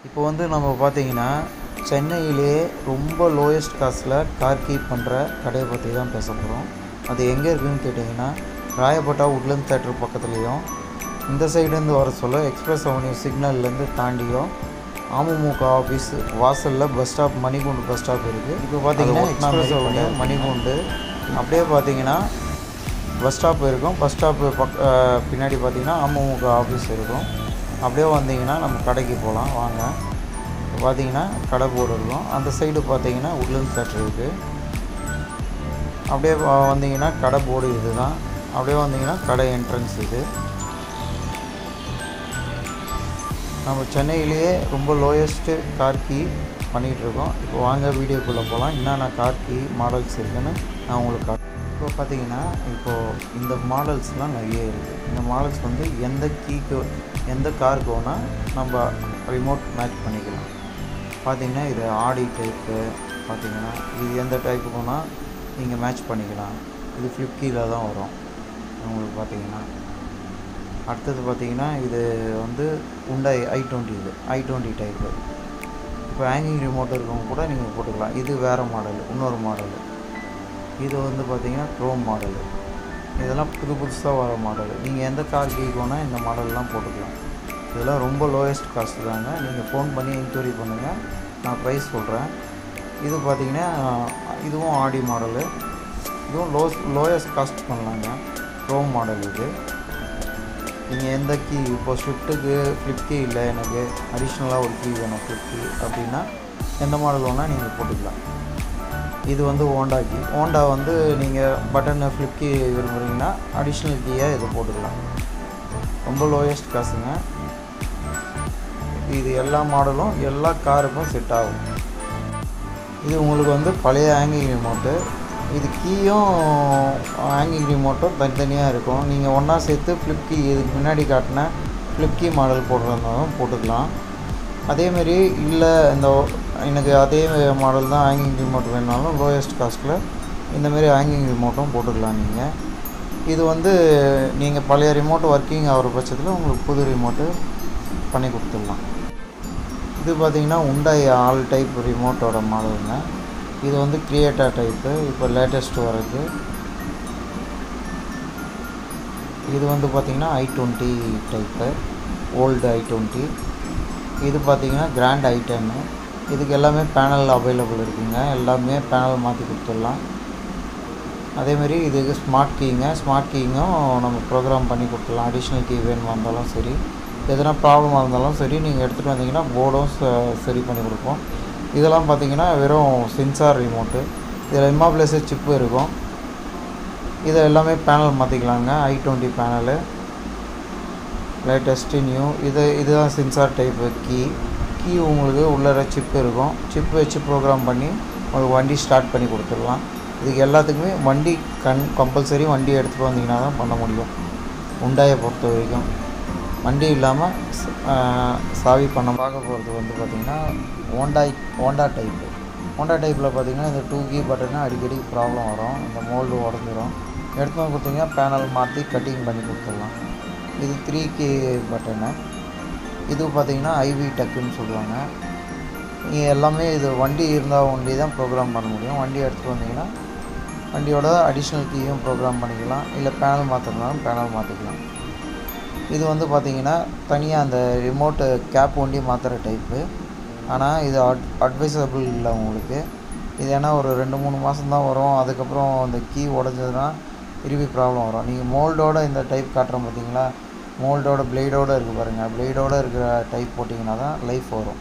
இப்போ வந்து நம்ம பார்த்தீங்கன்னா சென்னையிலே ரொம்ப லோயஸ்ட் காஸ்ட்டில் கார் கீப் பண்ணுற கடையை பற்றி தான் பேச போகிறோம் அது எங்கே இருக்குதுன்னு கேட்டிங்கன்னா ராயப்பட்டா உட்லண்ட் தேட்டர் பக்கத்துலேயும் இந்த சைடுலேருந்து வர சொல்ல எக்ஸ்பிரஸ் அவென்யூ சிக்னல்லேருந்து தாண்டியும் அமமுக ஆஃபீஸ் வாசலில் bus stop Manikundu bus stop இருக்குது இப்போ பார்த்தீங்கன்னா எக்ஸ்பிரஸ் அவென்யூ மணிகுண்டு அப்படியே பார்த்தீங்கன்னா பஸ் ஸ்டாப் இருக்கும் பஸ் ஸ்டாப்பு பக் அஹ் பின்னாடி பார்த்தீங்கன்னா அமமுக ஆஃபீஸ் இருக்கும் அப்படியே வந்தீங்கன்னா நம்ம கடைக்கு போகலாம் வாங்க இப்போ பார்த்தீங்கன்னா கடை போர்டு இருக்கும் அந்த சைடு பார்த்தீங்கன்னா உட்லண்ட் தேட்டர் இருக்குது அப்படியே வ- வந்தீங்கன்னா கடை போர்டு இதுதான் அப்படியே வந்தீங்கன்னா கடை என்ட்ரன்ஸ் இது நம்ம சென்னையிலேயே ரொம்ப லோயஸ்ட்டு கார் கீ பண்ணிகிட்ருக்கோம் இப்போ வாங்க வீடியோக்குள்ளே போகலாம் என்னென்ன கார் கீ மாடல்ஸ் இருக்குன்னு நான் உங்களுக்கு காட்டு இப்போ பார்த்தீங்கன்னா இப்போது இந்த மாடல்ஸ்லாம் நிறைய இருக்குது இந்த மாடல்ஸ் வந்து எந்த கீக்கு எந்த காருக்கு வேணால் நம்ம ரிமோட் மேட்ச் பண்ணிக்கலாம் பார்த்தீங்கன்னா இது ஆடி டைப்பு பார்த்தீங்கன்னா இது எந்த டைப்பு வேணால் நீங்கள் மேட்ச் பண்ணிக்கலாம் இது ஃப்ளிப் கீழே தான் வரும் உங்களுக்கு பார்த்தீங்கன்னா அடுத்தது பார்த்தீங்கன்னா இது வந்து உண்டாய் ஐ டுவெண்ட்டி இது ஐ டுவெண்ட்டி டைப்பு இப்போ ஹேங்கிங் ரிமோட் இருக்கவங்க கூட நீங்கள் போட்டுக்கலாம் இது வேறு மாடல் இன்னொரு மாடல் இது வந்து பார்த்தீங்கன்னா க்ரோம் மாடல் இதெல்லாம் புது புதுசாக வர மாடல் நீங்கள் எந்த கார் கேட்கணும்னா இந்த மாடல்லாம் போட்டுக்கலாம் இதெல்லாம் ரொம்ப லோயஸ்ட் காஸ்ட் தாங்க நீங்கள் ஃபோன் பண்ணி என்கொயரி பண்ணுங்கள் நான் ப்ரைஸ் சொல்கிறேன் இது பார்த்தீங்கன்னா இதுவும் ஆடி மாடலு இதுவும் லோ லோயஸ்ட் காஸ்ட் பண்ணலாங்க க்ரோம் மாடல் இது நீங்கள் எந்த கீ இப்போ ஸ்விஃப்ட்டுக்கு ஃப்ளிப் கீ இல்லை எனக்கு அடிஷ்னலாக ஒரு கீ வேணும் ஃப்ளிப் கீ அப்படின்னா எந்த மாடல் வேணால் நீங்கள் போட்டுக்கலாம் இது வந்து ஹோண்டா கீ ஹோண்டா வந்து நீங்கள் பட்டன் ஃப்ளிப் கீ விரும்புகிறீங்கன்னா அடிஷ்னல் கீயாக இதை போட்டுக்கலாம் ரொம்ப லோயஸ்ட் காசுங்க இது எல்லா மாடலும் எல்லா காருக்கும் செட் ஆகும் இது உங்களுக்கு வந்து பழைய ஹேங்கிங் ரிமோட்டு இது கீயும் ஹேங்கிங் ரிமோட்டும் தனித்தனியாக இருக்கும் நீங்கள் ஒன்றா சேர்த்து ஃப்ளிப் கீ இதுக்கு முன்னாடி காட்டின ஃப்ளிப் கீ மாடல் போடுறதுனாலும் போட்டுக்கலாம் அதேமாரி இல்லை இந்த எனக்கு அதே மாடல் தான் ஹேங்கிங் ரிமோட் வேணுனாலும் லோயஸ்ட் காஸ்ட்டில் இந்தமாரி ஹேங்கிங் ரிமோட்டும் போட்டுக்கலாம் நீங்கள் இது வந்து நீங்கள் பழைய ரிமோட் ஒர்க்கிங் ஆகிற பட்சத்தில் உங்களுக்கு புது ரிமோட்டு பண்ணி கொடுத்துடலாம் இது பார்த்தீங்கன்னா உண்டாய் ஆல் டைப் ரிமோட்டோட மாடலுங்க இது வந்து கிரியேட்டா டைப்பு இப்போ லேட்டஸ்ட் வரது இது வந்து பார்த்தீங்கன்னா i twenty type old i twenty இது பார்த்தீங்கன்னா கிராண்ட் ஐ டென்னு இதுக்கு எல்லாமே பேனல் அவைலபிள் இருக்குங்க எல்லாமே பேனல் மாற்றி கொடுத்துடலாம் அதேமாரி இதுக்கு ஸ்மார்ட் கீங்க ஸ்மார்ட் கீயும் நம்ம ப்ரோக்ராம் பண்ணி கொடுத்துடலாம் அடிஷ்னல் கீ வேணுமா இருந்தாலும் சரி எதனா ப்ராப்ளமாக இருந்தாலும் சரி நீங்கள் எடுத்துகிட்டு வந்தீங்கன்னா போர்டும் ச- சரி பண்ணி கொடுப்போம் இதெல்லாம் பார்த்தீங்கன்னா வெறும் சென்சார் ரிமோட்டு இதில் எம்ஆப்ளேஸ் சிப்பு இருக்கும் இதை எல்லாமே பேனல் மாற்றிக்கலாங்க i twenty panel latest new இது இதுதான் சென்சார் டைப்பு கீ கீ உங்களுக்கு உள்ளர சிப் இருக்கும் சிப் வச்சு ப்ரோக்ராம் பண்ணி உங்களுக்கு வண்டி ஸ்டார்ட் பண்ணி கொடுத்துடலாம் இதுக்கு எல்லாத்துக்குமே வண்டி கண் கம்பல்சரி வண்டி எடுத்துகிட்டு வந்தீங்கன்னா தான் பண்ண முடியும் உண்டாயை பொறுத்த வரைக்கும் வண்டி இல்லாமல் சாவி பண்ண பார்க்க போகிறது வந்து பார்த்திங்கன்னா ஹோண்டாய் ஹோண்டா டைப்பு ஹோண்டா டைப்பில் பார்த்தீங்கன்னா இந்த டூ கீ பட்டனா அடிக்கடி ப்ராப்ளம் வரும் இந்த மோல்டு உடஞ்சிரும் எடுத்து வந்து கொடுத்தீங்கன்னா பேனல் மாற்றி கட்டிங் பண்ணி கொடுத்துடலாம் இது த்ரீ கே பட்டனு இது பார்த்தீங்கன்னா ஐவி டக்குன்னு சொல்லுவாங்க நீங்கள் எல்லாமே இது வண்டி இருந்தால் வண்டி தான் ப்ரோக்ராம் பண்ண முடியும் வண்டி எடுத்துகிட்டு வந்தீங்கன்னா வண்டியோட அடிஷ்னல் கீயும் ப்ரோக்ராம் பண்ணிக்கலாம் இல்லை பேனல் மாற்றுறதுனாலும் பேனல் மாற்றிக்கலாம் இது வந்து பார்த்தீங்கன்னா தனியாக அந்த ரிமோட்டு கேப் ஒண்டி மாற்றுற டைப்பு ஆனால் இது அட் அட்வைசபிள் இல்லை உங்களுக்கு இது ஏன்னா ஒரு ரெண்டு மூணு மாதம் தான் வரும் அதுக்கப்புறம் அந்த கீ உடஞ்சதுன்னா திருப்பி ப்ராப்ளம் வரும் நீங்கள் மோல்டோட இந்த டைப் காட்டுறோம் பார்த்தீங்களா மோல்டோட பிளேடோட இருக்குது பாருங்கள் பிளேடோட இருக்கிற டைப் போட்டிங்கன்னா தான் லைஃப் வரும்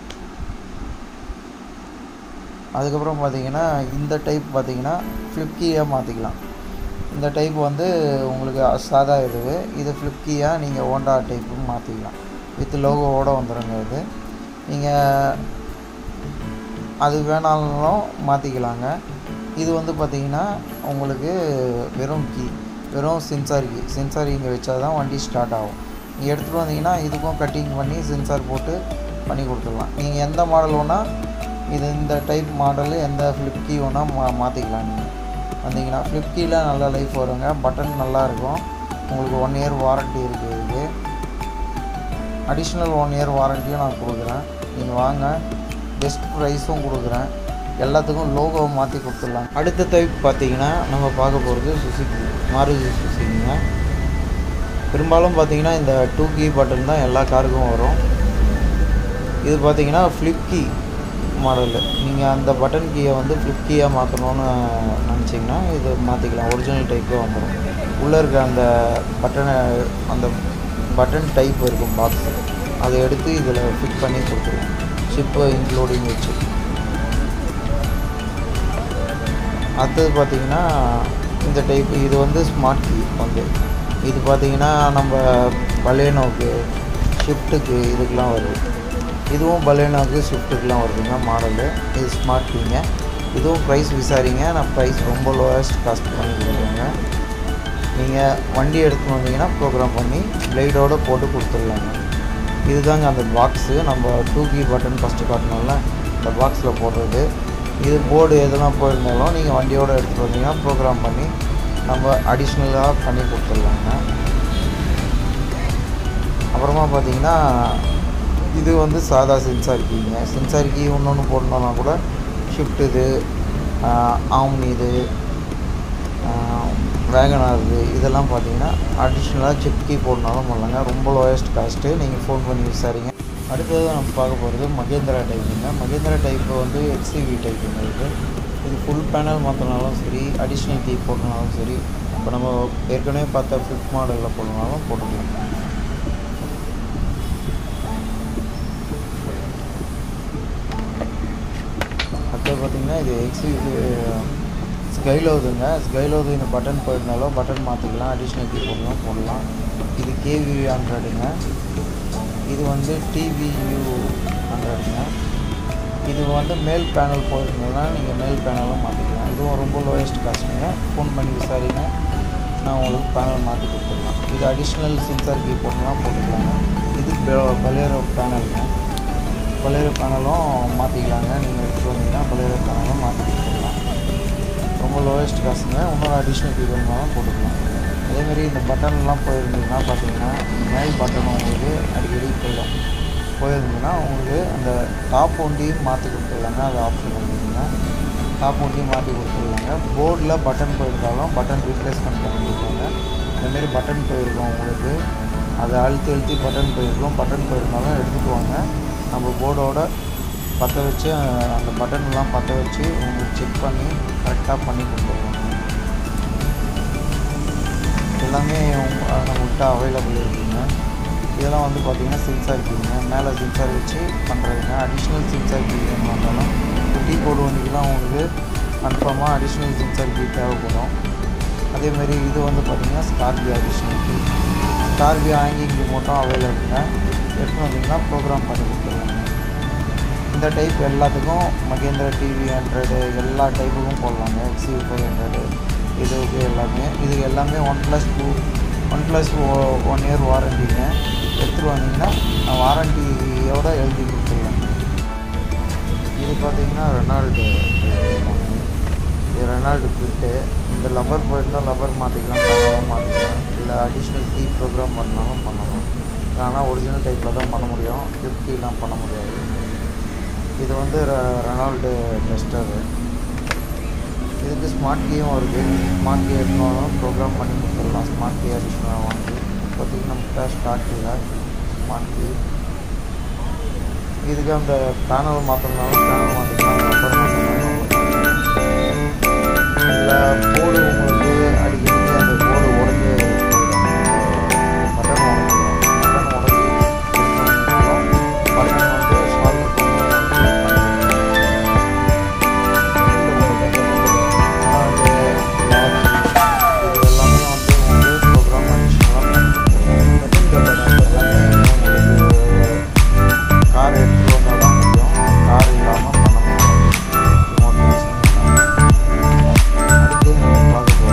அதுக்கப்புறம் பார்த்தீங்கன்னா இந்த டைப் பார்த்தீங்கன்னா ஃப்ளிப்கீயாக மாற்றிக்கலாம் இந்த டைப் வந்து உங்களுக்கு சாதா இது இது ஃப்ளிப்கீயாக நீங்கள் ஹோண்டா டைப்பு மாற்றிக்கலாம் வித் லோகோவோட வந்துடுங்க இது நீங்கள் அது வேணாலும் மாற்றிக்கலாங்க இது வந்து பார்த்தீங்கன்னா உங்களுக்கு வெறும் கீ வெறும் சென்சார் கீ சென்சார் இங்கே வச்சா தான் வண்டி ஸ்டார்ட் ஆகும் நீங்கள் எடுத்துகிட்டு வந்தீங்கன்னா இதுக்கும் கட்டிங் பண்ணி சென்சார் போட்டு பண்ணி கொடுத்துடலாம் நீங்கள் எந்த மாடல் வேணால் இது இந்த டைப் மாடலு எந்த ஃப்ளிப் கீ வேணால் மா மாற்றிக்கலாம் நீங்கள் வந்தீங்கன்னா ஃப்ளிப் கீயில் நல்ல லைஃப் வருங்க பட்டன் நல்லா இருக்கும் உங்களுக்கு ஒன் இயர் வாரண்ட்டி இருக்குது இதுக்கு அடிஷ்னல் ஒன் இயர் வாரண்ட்டியும் நான் கொடுக்குறேன் நீங்கள் வாங்க பெஸ்ட் ப்ரைஸும் கொடுக்குறேன் எல்லாத்துக்கும் லோகோவை மாற்றி கொடுத்துடலாம் அடுத்த டைப் பார்த்தீங்கன்னா நம்ம பார்க்க போகிறது சுசுகி மாருதி சுசுகிங்க பெரும்பாலும் பார்த்தீங்கன்னா இந்த டூ கீ பட்டன் தான் எல்லா காருக்கும் வரும் இது பார்த்தீங்கன்னா ஃப்ளிப் கீ மாடலு நீங்கள் அந்த பட்டன் கீயை வந்து ஃப்ளிப் கீயாக மாற்றணும்னு நினச்சிங்கன்னா இது மாற்றிக்கலாம் ஒரிஜினல் டைப்பே வந்துடும் உள்ளே இருக்க அந்த பட்டனை அந்த பட்டன் டைப் இருக்கும் பாக்ஸ் அதை எடுத்து இதில் ஃபிட் பண்ணி கொடுத்துருவோம் ஷிப்பை இன்க்ளூடிங் வச்சு அடுத்தது பார்த்தீங்கன்னா இந்த டைப் இது வந்து ஸ்மார்ட் கீ வந்து இது பார்த்தீங்கன்னா நம்ம பலேனோக்கு ஷிஃப்ட்டுக்கு இதுக்கெலாம் வருது இதுவும் பலேனோக்கு ஷிஃப்ட்டுக்கெலாம் வருதுங்க மாடலு இது ஸ்மார்ட் கீங்க இதுவும் ப்ரைஸ் விசாரிங்க நான் ப்ரைஸ் ரொம்ப லோவஸ்ட் காஸ்ட் பண்ணி கொடுக்குறேங்க நீங்கள் வண்டி எடுத்துன்னு வந்தீங்கன்னா ப்ரோக்ராம் பண்ணி பிளேடோடு போட்டு கொடுத்துடலாங்க இதுதாங்க அந்த பாக்ஸு நம்ம டூ கீ பட்டன் ஃபஸ்ட்டு காட்டணும்ல இந்த பாக்ஸில் போடுறது இது போர்டு எதெல்லாம் போயிருந்தாலும் நீங்கள் வண்டியோடு எடுத்துகிட்டு வந்தீங்கன்னா ப்ரோக்ராம் பண்ணி நம்ம அடிஷ்னலாக பண்ணி கொடுத்துடலாங்க அப்புறமா பார்த்தீங்கன்னா இது வந்து சாதா சென்சார் கீங்க சென்சார் கீ ஒன்று போடணுன்னா கூட ஷிஃப்ட் இது ஆம்னி இது வேகனார் இது இதெல்லாம் பார்த்தீங்கன்னா அடிஷ்னலாக சிப் கீ போடனாலும் பண்ணலாங்க ரொம்ப லோயஸ்ட் காஸ்ட்டு நீங்கள் ஃபோன் பண்ணி விசாரிங்க அடுத்தது நம்ம பார்க்க போகிறது மகேந்திரா டைப்புங்க மகேந்திரா டைப்பு வந்து எக்ஸிவி டைப்புங்க இது இது ஃபுல் பேனல் மாற்றினாலும் சரி அடிஷ்னல் கீ போட்டனாலும் சரி இப்போ நம்ம ஏற்கனவே பார்த்த ஃபிஃப்த் மாடலில் போடனாலும் போட்டுக்கலாம் அடுத்து பார்த்தீங்கன்னா இது எக்ஸி ஸ்கைலோதுங்க ஸ்கைலோது இந்த பட்டன் போயிருந்தாலும் பட்டன் மாற்றிக்கலாம் அடிஷ்னல் கீ போடலாம் போடலாம் இது கேவி ஹண்ட்ரடுங்க இது வந்து டிவியூ ஹண்ட்ரடுங்க இது வந்து மேல் பேனல் போயிருந்ததுன்னா நீங்கள் மேல் பேனலும் மாற்றிக்கலாம் இதுவும் ரொம்ப லோயஸ்ட் காஸ்ட்டுங்க ஃபோன் பண்ணி விசாரிங்க நான் உங்களுக்கு பேனல் மாற்றி கொடுத்துடலாம் இது அடிஷ்னல் சென்சார் கீ போடலாம் போட்டுக்கலாங்க இது பலேரோ பேனலுங்க பலேரோ பேனலும் மாற்றிக்கலாங்க நீங்கள் எடுத்துகிட்டு வந்தீங்கன்னா பலேரோ பேனலும் மாற்றி கொடுத்துடலாம் ரொம்ப லோயஸ்ட் காசுங்க இன்னொரு அடிஷ்னல் கீ வேணுனாலும் போட்டுக்கலாம் அதேமாரி இந்த பட்டன்லாம் போயிருந்தீங்கன்னா பார்த்தீங்கன்னா மேல் பட்டன் உங்களுக்கு அடிக்கடி போயிடும் போயிருந்தீங்கன்னா உங்களுக்கு அந்த டாப் ஒண்டியும் மாற்றி கொடுத்துருவாங்க அது ஆப்ஷன் வந்தீங்கன்னா டாப் ஒண்டியும் மாற்றி கொடுத்துருவாங்க போர்டில் பட்டன் போயிருந்தாலும் பட்டன் ரீப்ளேஸ்மெண்ட் பண்ணி கொடுப்பாங்க இந்தமாரி பட்டன் போயிருக்கும் உங்களுக்கு அதை அழுத்தி அழுத்தி பட்டன் போயிருக்கும் பட்டன் போயிருந்தாலும் எடுத்துகிட்டு வாங்க நம்ம போர்டோட பற்ற வச்சு அந்த பட்டன்லாம் பற்ற வச்சு உங்களுக்கு செக் பண்ணி கரெக்டாக பண்ணி கொடுத்துருவாங்க எல்லாமே நம்மகிட்ட அவைலபிள் இருக்குங்க இதெல்லாம் வந்து பார்த்திங்கன்னா சென்சார் கீங்க மேலே சென்சார் வச்சு பண்ணுறதுங்க அடிஷ்னல் சென்சார் கீ வேணுமானாலும் டீ போர்டு வண்டிக்கெலாம் உங்களுக்கு கன்ஃபார்மாக அடிஷ்னல் சென்சார் கீ தேவைப்படும் அதேமாரி இது வந்து பார்த்திங்கன்னா Scorpio additional key Scorpio hanging ரிமோட்டும் அவைலபிளுங்க எடுத்துன்னு வந்தீங்கன்னா ப்ரோக்ராம் பண்ணி கொடுத்துருவாங்க இந்த டைப் எல்லாத்துக்கும் மகேந்திரா டிவி ஹண்ட்ரடு எல்லா டைப்புக்கும் போடலாங்க எக்ஸி ஃபைவ் ஹண்ட்ரடு இதுக்கு எல்லாமே இது எல்லாமே one plus two one plus one year வாரண்டிங்க எடுத்துகிட்டு வந்தீங்கன்னா நான் வாரண்டியோட எழுதி கொடுத்துருவேன் இது பார்த்தீங்கன்னா ரெனால்டு இது ரெனால்டு ஃபிட்டு இந்த லப்பர் போயிருந்தால் லப்பர் மாற்றிக்கலாம் தனியாக மாற்றிக்கலாம் இல்லை அடிஷ்னல் கீ ப்ரோக்ராம் பண்ணாலும் பண்ணலாம் ஆனால் ஒரிஜினல் டைப்பில் தான் பண்ண முடியும் ஃபிஃப்டிலாம் பண்ண முடியாது இது வந்து ரெனால்டு டெஸ்டரு இதுக்கு ஸ்மார்ட் கீயும் இருக்குது ஸ்மார்ட் கீ எடுக்கணும் ப்ரோக்ராம் பண்ணி கொடுத்துடலாம் ஸ்மார்ட் கீ அடிஷ்னலாக வாங்கி இப்போதைக்கு நம்மகிட்ட ஸ்டாக் இல்லை ஸ்மார்ட் கீ இதுக்கு அந்த பேனல் மாற்றணும்னாலும் பேனல் மாற்றிக்கலாம் அப்புறமா இதில் போர்டு உங்களுக்கு அடிக்கடி அந்த போர்டு உடஞ்சி பட்டன் உடஞ்சிடும் பட்டன் உடஞ்சி பட்டன் வந்து சால்வ் கார் எடுத்துகிட்டு வந்தால் தான் முடியும் கார் இல்லாமல் பண்ண முடியாது அடுத்து நம்ம பார்க்க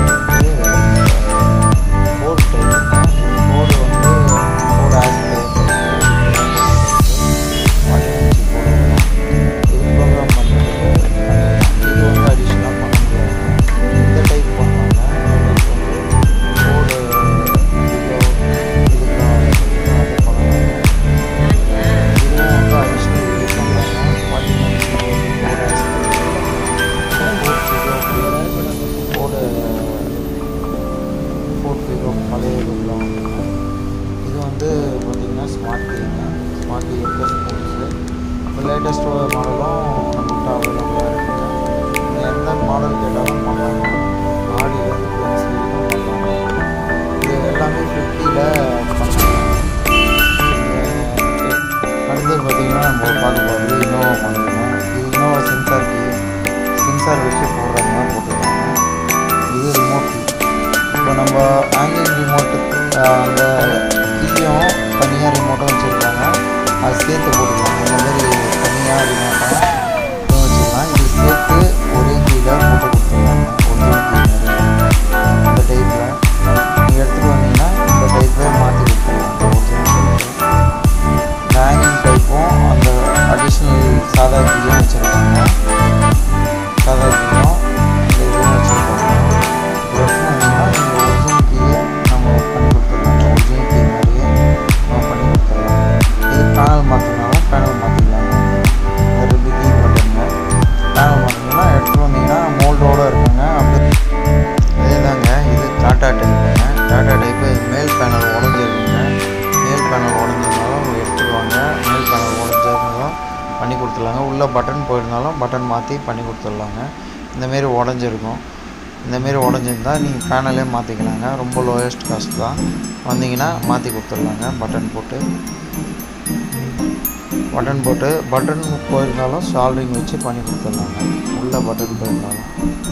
பாக்கி இருக்க ஸ்பூன்ஸு இப்போ லேட்டஸ்ட் மாடலும் நம்மகிட்ட அவைலபிளாக இருக்குங்க நீங்கள் எந்த மாடல் கேட்டாலும் பண்ணலாங்க ஆடியிலேருந்து பென்ஸ் வரைக்கும் பண்ணலாங்க இது எல்லாமே ஃபிஃப்டியில் பண்ணலாம் அடுத்து பார்த்தீங்கன்னா நம்ம பார்க்க போகிறது இன்னோவா பண்ணுறோங்க இது இன்னோவா சென்சார் கீ சென்சார் வச்சு போடுறாங்க போட்டுருக்காங்க இது ரிமோட் கீ இப்போ நம்ம ஹேங்கிங் ரிமோட்டு அந்த கீயும் தனியாக ரிமோட்டும் வச்சுருக்காங்க அது சேர்த்து போட்டுக்கலாம் இந்த மாதிரி தனியாக ரிமோட்டாக வச்சுக்கலாம் இது சேர்த்து ஒரே கீழே போட்டு கொடுத்துருவாங்க ஒரிஜினல் கீ இந்த டைப்பில் நீங்கள் எடுத்துகிட்டு வந்தீங்கன்னா இந்த டைப்பில் மாற்றி கொடுத்துருவாங்க ஒரிஜினல் ஹேங்கிங் டைப்பும் அந்த அடிஷ்னல் சாதா கீயும் வச்சுருக்காங்க சாதா கீயும் இந்த இதுவும் வச்சுருக்காங்க இது வச்சுருந்தீங்கன்னா நீங்கள் ஒரிஜினல் கீயை நம்ம பண்ணி கொடுத்துடலாம் ஒரிஜினல் கீ மாதிரியே நம்ம பண்ணி கொடுத்துடலாம் இது பேனல் மாற்றினாலும் பேனல் மாற்றிக்கலாங்க இந்த ரெண்டு கீ மட்டுங்க பேனல் மாற்றினா எடுத்துகிட்டு வந்தீங்கன்னா மோல்டோடு இருக்குங்க அப்படியே அதேதாங்க இது டாட்டா டைப்புங்க டாட்டா டைப்பு மேல் பேனல் உடஞ்சிருக்குங்க மேல் பேனல் உடஞ்சிருந்தாலும் எடுத்துருவாங்க மேல் பேனல் உடஞ்சிருந்தாலும் பண்ணி கொடுத்துடலாங்க உள்ளே பட்டன் போயிருந்தாலும் பட்டன் மாற்றி பண்ணி கொடுத்துடலாங்க இந்தமாரி உடஞ்சிருக்கும் இந்தமாரி உடஞ்சிருந்தா நீங்கள் பேனலே மாற்றிக்கலாங்க ரொம்ப லோயஸ்ட் காஸ்ட் தான் வந்தீங்கன்னா மாற்றி கொடுத்துடலாங்க பட்டன் போட்டு பட்டன் போட்டு பட்டன் போயிருந்தாலும் சால்ரிங் வச்சு பண்ணி கொடுத்துடலாங்க உள்ளே பட்டன் போயிருந்தாலும்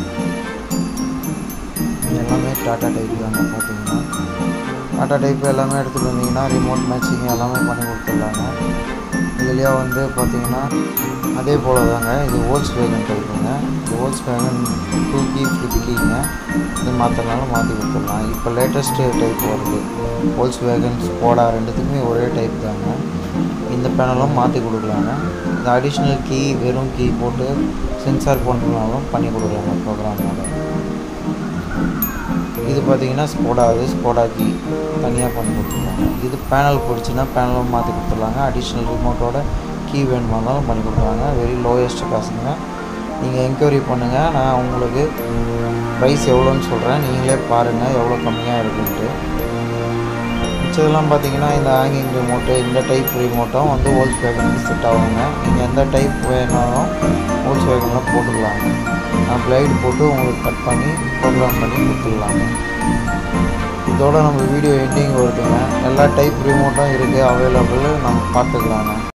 இது எல்லாமே டாட்டா டைப் தாங்க பார்த்தீங்கன்னா டாட்டா டைப் எல்லாமே எடுத்துகிட்டு வந்தீங்கன்னா ரிமோட் மேட்சிங் எல்லாமே பண்ணி கொடுத்துடலாங்க இதுலேயே வந்து பார்த்தீங்கன்னா அதே போல் தாங்க இது ஓல்ஸ் வேகன் டைப்புங்க இது Volkswagen two key flip கீங்க இது மாற்றினாலும் மாற்றி கொடுத்துடலாம் இப்போ லேட்டஸ்ட்டு டைப் வருது ஓல்ஸ் வேகன் ஸ்கோடா ரெண்டுத்துக்குமே ஒரே டைப் தாங்க இந்த பேனலும் மாற்றி கொடுக்கலாங்க இந்த அடிஷ்னல் கீ வெறும் கீ போட்டு சென்சார் பண்ணுறதுனாலும் பண்ணி கொடுக்கலாங்க ப்ரோக்ராமோட இது பார்த்தீங்கன்னா ஸ்கோடா இது ஸ்கோடா கீ தனியாக பண்ணி கொடுத்துருவாங்க இது பேனல் பிடிச்சின்னா பேனலும் மாற்றி கொடுத்துடலாங்க அடிஷ்னல் ரிமோட்டோட கீ வேணுமா இருந்தாலும் பண்ணி கொடுக்குறாங்க வெரி லோயஸ்ட் காசுங்க நீங்கள் என்கொயரி பண்ணுங்கள் நான் உங்களுக்கு ப்ரைஸ் எவ்வளோன்னு சொல்கிறேன் நீங்களே பாருங்கள் எவ்வளோ கம்மியாக இருக்குன்ட்டு மிச்சதெல்லாம் பார்த்தீங்கன்னா இந்த ஹேங்கிங் ரிமோட்டு இந்த டைப் ரிமோட்டும் வந்து ஹோல்ஸ் வேகனுக்கு செட் ஆகுங்க நீங்கள் எந்த டைப் வேணாலும் ஹோல்ஸ் வேகனில் போட்டுக்கலாங்க நான் பிளைடு போட்டு உங்களுக்கு கட் பண்ணி ப்ரோக்ராம் பண்ணி கொடுத்துடலாங்க இதோட நம்ம வீடியோ எண்டிங் வருதுங்க எல்லா டைப் ரிமோட்டும் இருக்குது அவைலபிள் நம்ம பார்த்துக்கலாங்க